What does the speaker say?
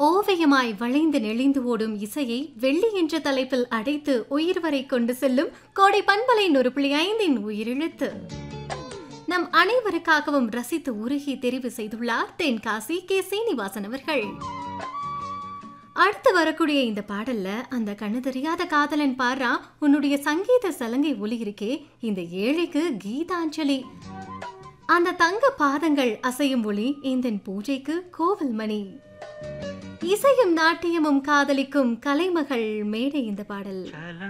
ஓவியமாய் வளைந்து நெளிந்து ஓடும் இசையை வெள்ளி என்ற தலைப்பில் அடைத்து உயிர் வரை கொண்டு செல்லும் கோடை பண்பலை நூறு புள்ளி ஐந்தின் உயிரிழத்து நம் அனைவருக்காகவும் ரசித்து உருகி தெரிவு செய்துள்ளார் தென்காசி கே சீனிவாசன் அவர்கள் அடுத்து வரக்கூடிய இந்த பாடல்ல அந்த கண்ணு தெரியாத காதலன் பாரா உன்னுடைய சங்கீத சலங்கை ஒலி இருக்கே இந்த ஏழைக்கு கீதாஞ்சலி அந்த தங்க பாதங்கள் அசையும் ஒளி இந்த பூஜைக்கு கோவில் மணி இசையும் நாட்டியமும் காதலிக்கும் கலைமகள் மேடை இந்த பாடல்